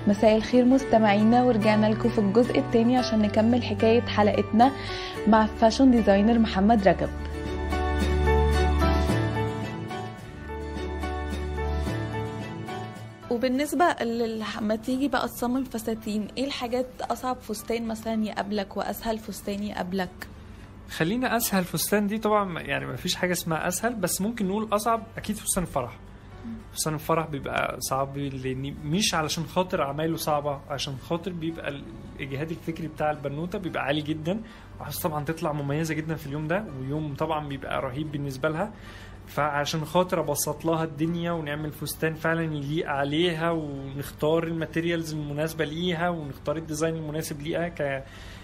مساء الخير مستمعينا ورجعنا لكم في الجزء الثاني عشان نكمل حكاية حلقتنا مع فاشن ديزاينر محمد رجب وبالنسبة لما تيجي بقى تصمم فساتين ايه الحاجات اصعب فستان مثلا يقابلك واسهل فستان يقابلك خلينا اسهل فستان دي طبعا يعني ما فيش حاجه اسمها اسهل بس ممكن نقول اصعب اكيد فستان الفرح فستان الفرح بيبقى صعب لان مش علشان خاطر عمايله صعبه عشان خاطر بيبقى الاجهاد الفكري بتاع البنوته بيبقى عالي جدا وعايز طبعا تطلع مميزه جدا في اليوم ده ويوم طبعا بيبقى رهيب بالنسبه لها فعشان خاطر ابسط لها الدنيا ونعمل فستان فعلا يليق عليها ونختار الماتيريالز المناسبه ليها ونختار الديزاين المناسب ليها ك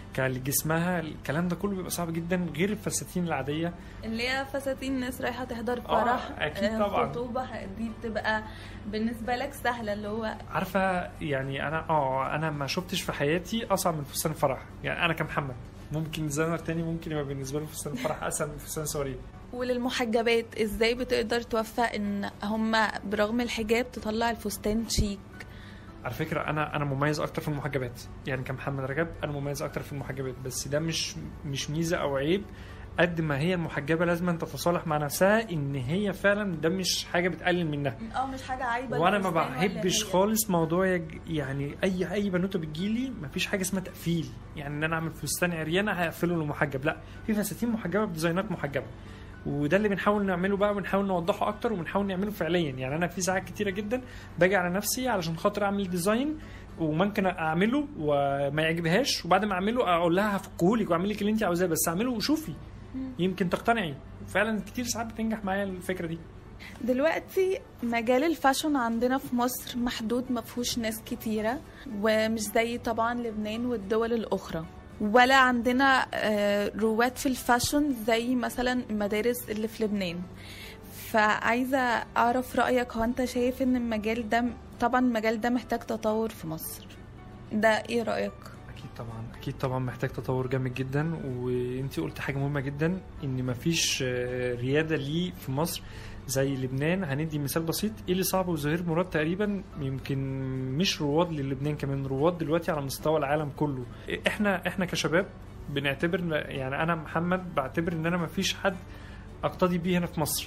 كجسمها الكلام ده كله بيبقى صعب جدا غير الفساتين العاديه اللي هي فساتين الناس رايحه تحضر فرح آه اكيد طبعا خطوبه دي بتبقى بالنسبه لك سهله اللي هو عارفه يعني انا اه انا ما شفتش في حياتي اصعب من فستان الفرح يعني انا كمحمد ممكن ديزاينر تاني ممكن يبقى بالنسبه له فستان الفرح اسهل من فستان سوري وللمحجبات ازاي بتقدر توفق ان هم برغم الحجاب تطلع الفستان شيك على فكره انا انا مميز اكتر في المحجبات يعني كمحمد رجب انا مميز اكتر في المحجبات بس ده مش مش ميزه او عيب قد ما هي المحجبه لازم تتصالح مع نفسها ان هي فعلا ده مش حاجه بتقلل منها اه مش حاجه عيبه وانا ما بحبش خالص موضوع يج... يعني اي اي بنوته بتجيلي ما فيش حاجه اسمها تقفيل يعني ان انا اعمل فستان عريانه هقفله لمحجب لا في فساتين محجبه بديزاينات محجبه وده اللي بنحاول نعمله بقى وبنحاول نوضحه اكتر وبنحاول نعمله فعليا يعني انا في ساعات كتيره جدا باجي على نفسي علشان خاطر اعمل ديزاين وممكن اعمله وما يعجبهاش وبعد ما اعمله اقول لها هفكهولك واعمل لك اللي انت عاوزاه بس اعمله وشوفي يمكن تقتنعي فعلا كتير ساعات بتنجح معايا الفكره دي دلوقتي مجال الفاشن عندنا في مصر محدود ما فيهوش ناس كتيره ومش زي طبعا لبنان والدول الاخرى ولا عندنا رواد في الفاشن زي مثلا المدارس اللي في لبنان فعايزه اعرف رايك هو انت شايف ان المجال ده طبعا المجال ده محتاج تطور في مصر ده ايه رايك اكيد طبعا اكيد طبعا محتاج تطور جامد جدا وانت قلت حاجه مهمه جدا ان مفيش رياده ليه في مصر زي لبنان هندي مثال بسيط ايه اللي صعب وزهير مراد تقريبا يمكن مش رواد للبنان كمان رواد دلوقتي على مستوى العالم كله احنا احنا كشباب بنعتبر يعني انا محمد بعتبر ان انا مفيش حد اقتدي بيه هنا في مصر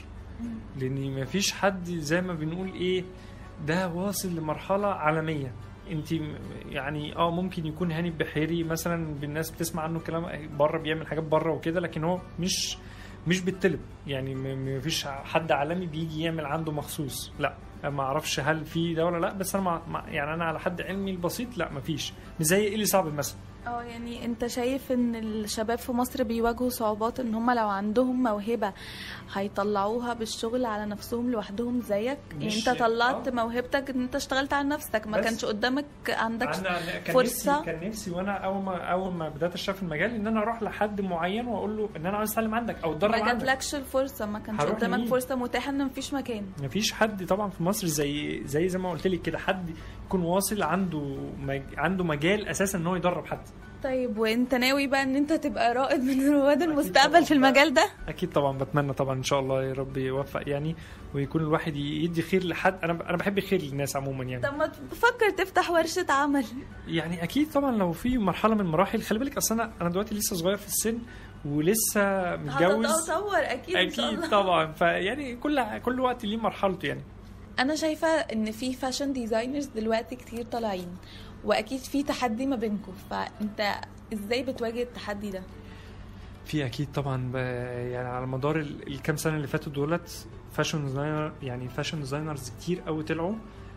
لان مفيش حد زي ما بنقول ايه ده واصل لمرحله عالميه انت يعني اه ممكن يكون هاني البحيري مثلا بالناس بتسمع عنه كلام بره بيعمل حاجات بره وكده لكن هو مش مش بالطلب يعني ما فيش حد عالمي بيجي يعمل عنده مخصوص لا ما اعرفش هل في ده ولا لا بس انا مع يعني انا على حد علمي البسيط لا ما فيش مش زي اللي صعب مثلا اه يعني انت شايف ان الشباب في مصر بيواجهوا صعوبات ان هم لو عندهم موهبه هيطلعوها بالشغل على نفسهم لوحدهم زيك يعني انت طلعت أوه. موهبتك ان انت اشتغلت على نفسك ما كانش قدامك عندك كان فرصه نفسي كان نفسي وانا اول ما اول ما بدات اشتغل في المجال ان انا اروح لحد معين واقول له ان انا عاوز اتعلم عندك او اتدرب ما عندك جاتلكش الفرصه ما كانش قدامك مين؟ فرصه متاحه ان مفيش مكان مفيش حد طبعا في مصر زي زي زي ما قلت لك كده حد يكون واصل عنده مج... عنده مجال اساسا ان هو يدرب حد طيب وانت ناوي بقى ان انت تبقى رائد من رواد المستقبل في المجال ده اكيد طبعا بتمنى طبعا ان شاء الله يا رب يوفق يعني ويكون الواحد يدي خير لحد انا انا بحب الخير للناس عموما يعني طب ما تفكر تفتح ورشه عمل يعني اكيد طبعا لو في مرحله من المراحل خلي بالك اصل انا انا دلوقتي لسه صغير في السن ولسه متجوز هتطور اكيد اكيد طبعا فيعني كل كل وقت ليه مرحلته يعني انا شايفه ان في فاشن ديزاينرز دلوقتي كتير طالعين واكيد في تحدي ما بينكم فانت ازاي بتواجه التحدي ده في اكيد طبعا يعني على مدار الكام سنه اللي فاتوا دولت فاشن ديزاينر يعني فاشن ديزاينرز كتير قوي طلعوا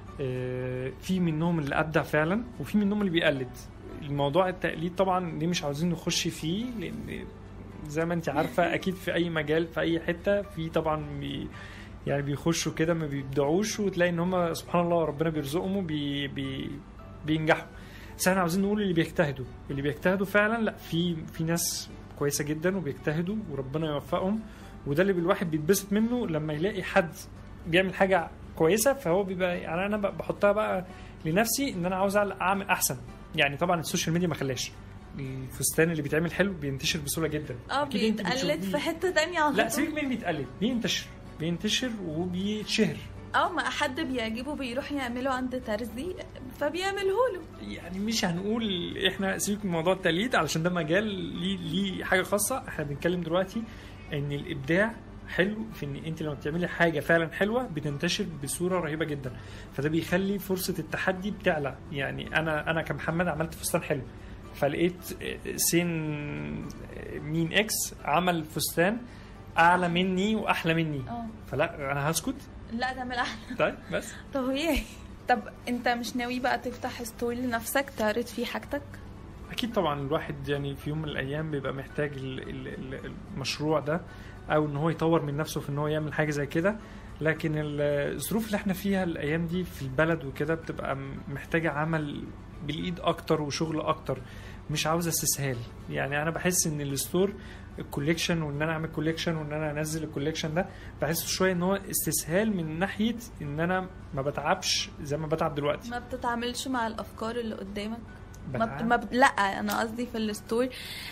في منهم اللي ابدع فعلا وفي منهم اللي بيقلد الموضوع التقليد طبعا ليه مش عاوزين نخش فيه لان زي ما انت عارفه اكيد في اي مجال في اي حته في طبعا بي يعني بيخشوا كده ما بيبدعوش وتلاقي ان هم سبحان الله ربنا بيرزقهم وبي بي بينجحوا بس احنا عاوزين نقول اللي بيجتهدوا اللي بيجتهدوا فعلا لا في في ناس كويسه جدا وبيجتهدوا وربنا يوفقهم وده اللي الواحد بيتبسط منه لما يلاقي حد بيعمل حاجه كويسه فهو بيبقى يعني انا بحطها بقى لنفسي ان انا عاوز اعمل احسن يعني طبعا السوشيال ميديا ما خلاش الفستان اللي بيتعمل حلو بينتشر بسهوله جدا اه أكيد أنت بيتقلد بتشوفيه. في حته تانية على لا طول. سيبك من بيتقلد بينتشر بينتشر وبيتشهر اه ما حد بيعجبه بيروح يعمله عند ترزي فبيعمله له يعني مش هنقول احنا سيبك من موضوع التقليد علشان ده مجال ليه ليه حاجه خاصه احنا بنتكلم دلوقتي ان الابداع حلو في ان انت لما بتعملي حاجه فعلا حلوه بتنتشر بصوره رهيبه جدا فده بيخلي فرصه التحدي بتعلى يعني انا انا كمحمد عملت فستان حلو فلقيت سين مين اكس عمل فستان اعلى مني واحلى مني اه فلا انا هسكت لا تعمل احلى طيب بس طبيعي طب انت مش ناوي بقى تفتح ستور لنفسك تعرض فيه حاجتك اكيد طبعا الواحد يعني في يوم من الايام بيبقى محتاج ال- ال- ال- المشروع ده او ان هو يطور من نفسه في ان هو يعمل حاجه زي كده لكن ال- الظروف اللي احنا فيها الايام دي في البلد وكده بتبقى م- محتاجه عمل بالايد اكتر وشغل اكتر مش عاوزه استسهال يعني انا بحس ان الستور الكوليكشن وان انا اعمل كوليكشن وان انا انزل الكوليكشن ده بحس شويه ان هو استسهال من ناحيه ان انا ما بتعبش زي ما بتعب دلوقتي ما بتتعاملش مع الافكار اللي قدامك ما بت... بتعب. ما بت... لا انا قصدي في الستور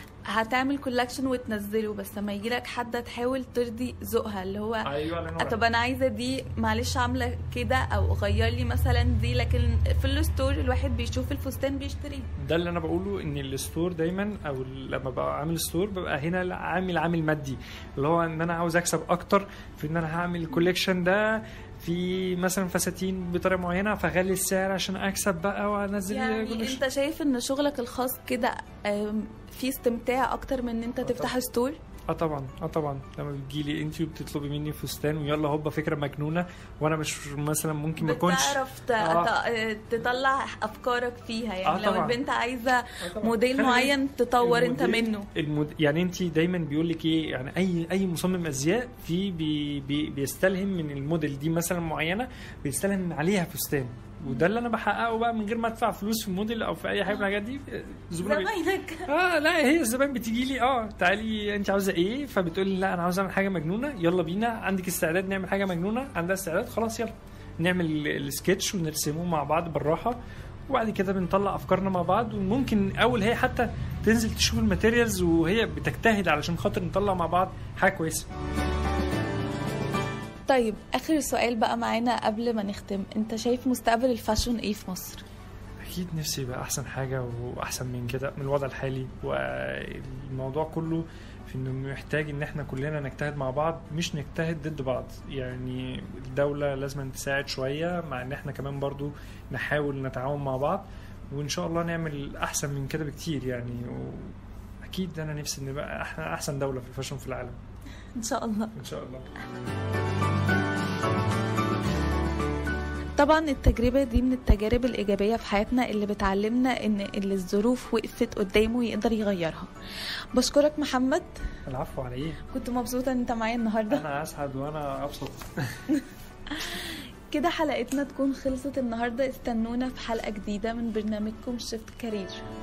هتعمل كولكشن وتنزله بس لما يجيلك حد تحاول ترضي ذوقها اللي هو ايوه الله ينور طب انا عايزه دي معلش عامله كده او غير لي مثلا دي لكن في الستور الواحد بيشوف الفستان بيشتريه ده اللي انا بقوله ان الستور دايما او لما ببقى عامل ستور ببقى هنا عامل عامل مادي اللي هو ان انا عاوز اكسب اكتر في ان انا هعمل الكوليكشن ده في مثلا فساتين بطريقه معينه فاغلي السعر عشان اكسب بقى وانزل يعني كل شيء. انت شايف ان شغلك الخاص كده آم، فيه استمتاع اكتر من ان انت آه تفتح طبعا. ستور اه طبعا اه طبعا لما بتجيلي انت وبتطلبي مني فستان ويلا هوبا فكره مجنونه وانا مش مثلا ممكن ما اكونش بتعرف ت... آه. ت... تطلع افكارك فيها يعني آه لو طبعا. البنت عايزه آه طبعا. موديل خلي معين تطور انت الموديل- منه المد... يعني انت دايما بيقول لك ايه يعني اي اي مصمم ازياء في بي... بي... بيستلهم من الموديل دي مثلا معينه بيستلهم عليها فستان وده اللي انا بحققه بقى من غير ما ادفع فلوس في الموديل او في اي حاجه من الحاجات دي الزبونه بي... زمايلك اه لا هي الزبائن بتيجي لي اه تعالي انت عاوزه ايه فبتقول لي لا انا عاوز اعمل حاجه مجنونه يلا بينا عندك استعداد نعمل حاجه مجنونه عندها استعداد خلاص يلا نعمل ال- السكتش ونرسمه مع بعض بالراحه وبعد كده بنطلع افكارنا مع بعض وممكن اول هي حتى تنزل تشوف الماتيريالز وهي بتجتهد علشان خاطر نطلع مع بعض حاجه كويسه طيب اخر سؤال بقى معانا قبل ما نختم انت شايف مستقبل الفاشن ايه في مصر اكيد نفسي يبقى احسن حاجه واحسن من كده من الوضع الحالي والموضوع كله في انه محتاج ان احنا كلنا نجتهد مع بعض مش نجتهد ضد بعض يعني الدوله لازم تساعد شويه مع ان احنا كمان برضو نحاول نتعاون مع بعض وان شاء الله نعمل احسن من كده بكتير يعني اكيد انا نفسي نبقى احنا احسن دوله في الفاشن في العالم ان شاء الله ان شاء الله طبعا التجربة دي من التجارب الإيجابية في حياتنا اللي بتعلمنا إن اللي الظروف وقفت قدامه يقدر يغيرها بشكرك محمد العفو على ايه كنت مبسوطة إن أنت معايا النهاردة انا اسعد وانا ابسط كده حلقتنا تكون خلصت النهاردة استنونا في حلقة جديدة من برنامجكم شيفت كارير